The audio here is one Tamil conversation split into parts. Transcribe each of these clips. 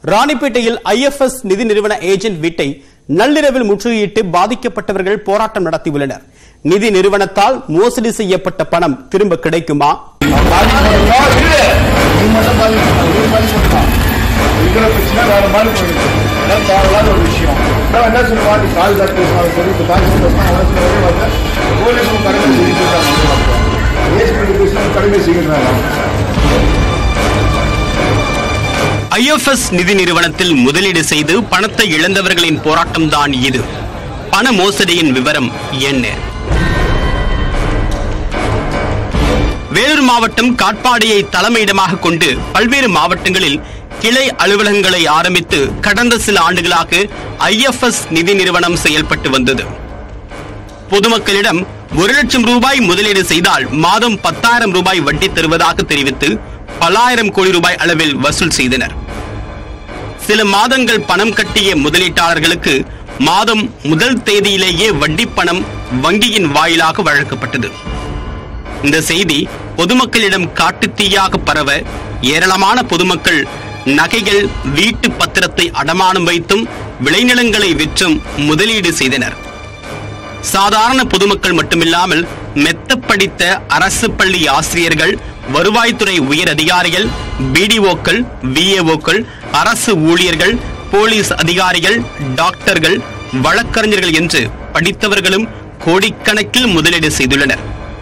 ராணிப்பேட்டையில் ஐஎஃப்எஸ் நிதி நிறுவன ஏஜென்ட் வீட்டை நள்ளிரவில் முற்றுகையிட்டு பாதிக்கப்பட்டவர்கள் போராட்டம் நடத்தியுள்ளனர் நிதி நிறுவனத்தால் மோசடி செய்யப்பட்ட பணம் திரும்ப கிடைக்குமா இருக்கிற பிரச்சனை வேற மாதிரி போயிடுச்சு அதான் தேவையில்லாத ஒரு விஷயம் அதான் என்ன சொல்லுவாங்க கால் டாக்டர் பேசினாலும் சரி இப்போ தாய் பேசினா அவன் சொல்லவே வந்து போலீஸும் கடமை செய்யிட்டு ஏசி பேசினா கடமை செய்கிறாங்க ஐஎஃப்எஸ் நிதி நிறுவனத்தில் முதலீடு செய்து பணத்தை இழந்தவர்களின் போராட்டம் தான் இது பண மோசடியின் விவரம் என்ன வேலூர் மாவட்டம் காட்பாடியை தலைமையிடமாக கொண்டு பல்வேறு மாவட்டங்களில் கிளை அலுவலகங்களை ஆரம்பித்து கடந்த சில ஆண்டுகளாக ஐஎஃப்எஸ் நிதி நிறுவனம் செயல்பட்டு வந்தது பொதுமக்களிடம் ஒரு லட்சம் ரூபாய் முதலீடு செய்தால் மாதம் பத்தாயிரம் ரூபாய் வட்டி தருவதாக தெரிவித்து பல்லாயிரம் கோடி ரூபாய் அளவில் வசூல் செய்தனர் சில மாதங்கள் பணம் கட்டிய முதலீட்டாளர்களுக்கு மாதம் முதல் தேதியிலேயே வட்டி பணம் வங்கியின் வாயிலாக வழங்கப்பட்டது இந்த செய்தி பொதுமக்களிடம் காட்டுத்தீயாக பரவ ஏராளமான பொதுமக்கள் நகைகள் வீட்டு பத்திரத்தை அடமானம் வைத்தும் விளைநிலங்களை விற்றும் முதலீடு செய்தனர் சாதாரண பொதுமக்கள் மட்டுமில்லாமல் மெத்த படித்த அரசு பள்ளி ஆசிரியர்கள் வருவாய்த்துறை உயர் அதிகாரிகள் பிடிஓக்கள் விஏஓக்கள் அரசு ஊழியர்கள் போலீஸ் அதிகாரிகள் டாக்டர்கள் வழக்கறிஞர்கள் என்று படித்தவர்களும் கோடிக்கணக்கில் முதலீடு செய்துள்ளனர்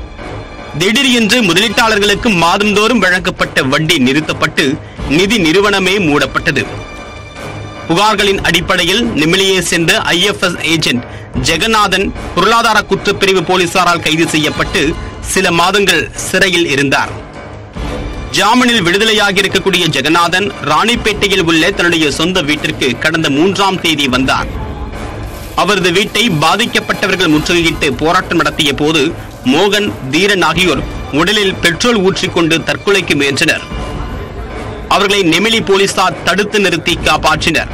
திடீரென்று முதலீட்டாளர்களுக்கு மாதந்தோறும் வழங்கப்பட்ட வட்டி நிறுத்தப்பட்டு நிதி நிறுவனமே மூடப்பட்டது புகார்களின் அடிப்படையில் நிமிலியை சேர்ந்த ஐஎஃப்எஸ் ஏஜென்ட் ஜெகநாதன் பொருளாதார குற்றப்பிரிவு போலீசாரால் கைது செய்யப்பட்டு சில மாதங்கள் சிறையில் இருந்தார் ஜாமீனில் விடுதலையாகி இருக்கக்கூடிய ஜெகநாதன் ராணிப்பேட்டையில் உள்ள தன்னுடைய சொந்த வீட்டிற்கு கடந்த மூன்றாம் தேதி வந்தார் அவரது வீட்டை பாதிக்கப்பட்டவர்கள் முற்றுகையிட்டு போராட்டம் நடத்திய போது மோகன் தீரன் ஆகியோர் உடலில் பெட்ரோல் ஊற்றிக்கொண்டு தற்கொலைக்கு முயன்றனர் அவர்களை நெமிலி போலீசார் தடுத்து நிறுத்தி காப்பாற்றினர்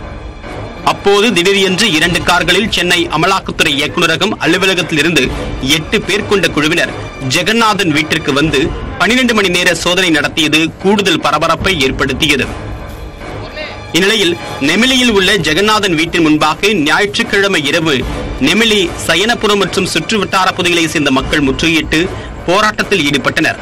அப்போது திடீரென்று இரண்டு கார்களில் சென்னை அமலாக்கத்துறை இயக்குநரகம் அலுவலகத்தில் இருந்து எட்டு பேர் கொண்ட குழுவினர் ஜெகநாதன் வீட்டிற்கு வந்து பனிரெண்டு மணி நேர சோதனை நடத்தியது கூடுதல் பரபரப்பை ஏற்படுத்தியது இந்நிலையில் நெமிலியில் உள்ள ஜெகநாதன் வீட்டின் முன்பாக ஞாயிற்றுக்கிழமை இரவு நெமிலி சயனபுரம் மற்றும் சுற்றுவட்டார பகுதிகளை சேர்ந்த மக்கள் முற்றுகையிட்டு போராட்டத்தில் ஈடுபட்டனர்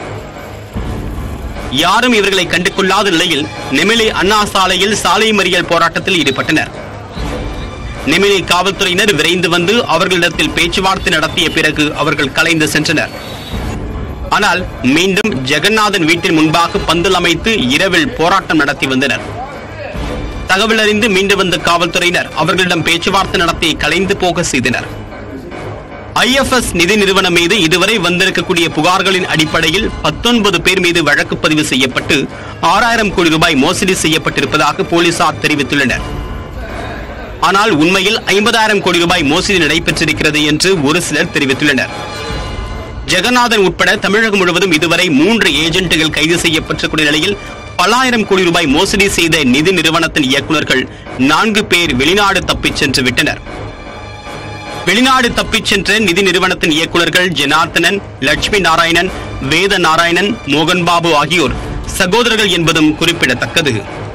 யாரும் இவர்களை கண்டு கொள்ளாத நிலையில் நெமிலி அண்ணா சாலையில் சாலை மறியல் போராட்டத்தில் ஈடுபட்டனர் நெமிலி காவல்துறையினர் விரைந்து வந்து அவர்களிடத்தில் பேச்சுவார்த்தை நடத்திய பிறகு அவர்கள் கலைந்து சென்றனர் ஆனால் மீண்டும் ஜெகநாதன் வீட்டின் முன்பாக பந்தல் அமைத்து இரவில் போராட்டம் நடத்தி வந்தனர் தகவல் அறிந்து மீண்டு வந்த காவல்துறையினர் அவர்களிடம் பேச்சுவார்த்தை நடத்தி கலைந்து போக செய்தனர் ஐஎஃப்எஸ் நிதி நிறுவனம் மீது இதுவரை வந்திருக்கக்கூடிய புகார்களின் அடிப்படையில் பத்தொன்பது பேர் மீது வழக்கு பதிவு செய்யப்பட்டு ஆறாயிரம் கோடி ரூபாய் மோசடி செய்யப்பட்டிருப்பதாக போலீசார் தெரிவித்துள்ளனர் ஆனால் உண்மையில் ஐம்பதாயிரம் கோடி ரூபாய் மோசடி நடைபெற்றிருக்கிறது என்று ஒரு சிலர் தெரிவித்துள்ளனர் ஜெகநாதன் உட்பட தமிழகம் முழுவதும் இதுவரை மூன்று ஏஜென்ட்டுகள் கைது செய்யப்பட்டிருக்கூடிய நிலையில் பல்லாயிரம் கோடி ரூபாய் மோசடி செய்த நிதி நிறுவனத்தின் இயக்குநர்கள் நான்கு பேர் வெளிநாடு தப்பிச் சென்று விட்டனர் வெளிநாடு தப்பிச் சென்ற நிதி நிறுவனத்தின் இயக்குநர்கள் ஜனார்த்தனன் லட்சுமி நாராயணன் வேத நாராயணன் மோகன்பாபு ஆகியோர் சகோதரர்கள் என்பதும் குறிப்பிடத்தக்கது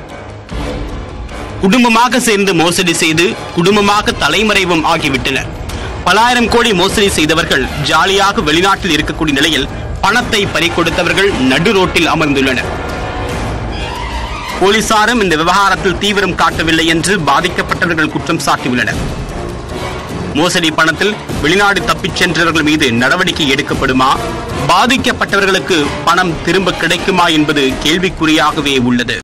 குடும்பமாக சேர்ந்து மோசடி செய்து குடும்பமாக தலைமறைவும் ஆகிவிட்டனர் பலாயிரம் கோடி மோசடி செய்தவர்கள் ஜாலியாக வெளிநாட்டில் இருக்கக்கூடிய நிலையில் பணத்தை பறிகொடுத்தவர்கள் நடு ரோட்டில் அமர்ந்துள்ளனர் போலீசாரும் இந்த விவகாரத்தில் தீவிரம் காட்டவில்லை என்று பாதிக்கப்பட்டவர்கள் குற்றம் சாட்டியுள்ளனர் மோசடி பணத்தில் வெளிநாடு தப்பிச் சென்றவர்கள் மீது நடவடிக்கை எடுக்கப்படுமா பாதிக்கப்பட்டவர்களுக்கு பணம் திரும்ப கிடைக்குமா என்பது கேள்விக்குறியாகவே உள்ளது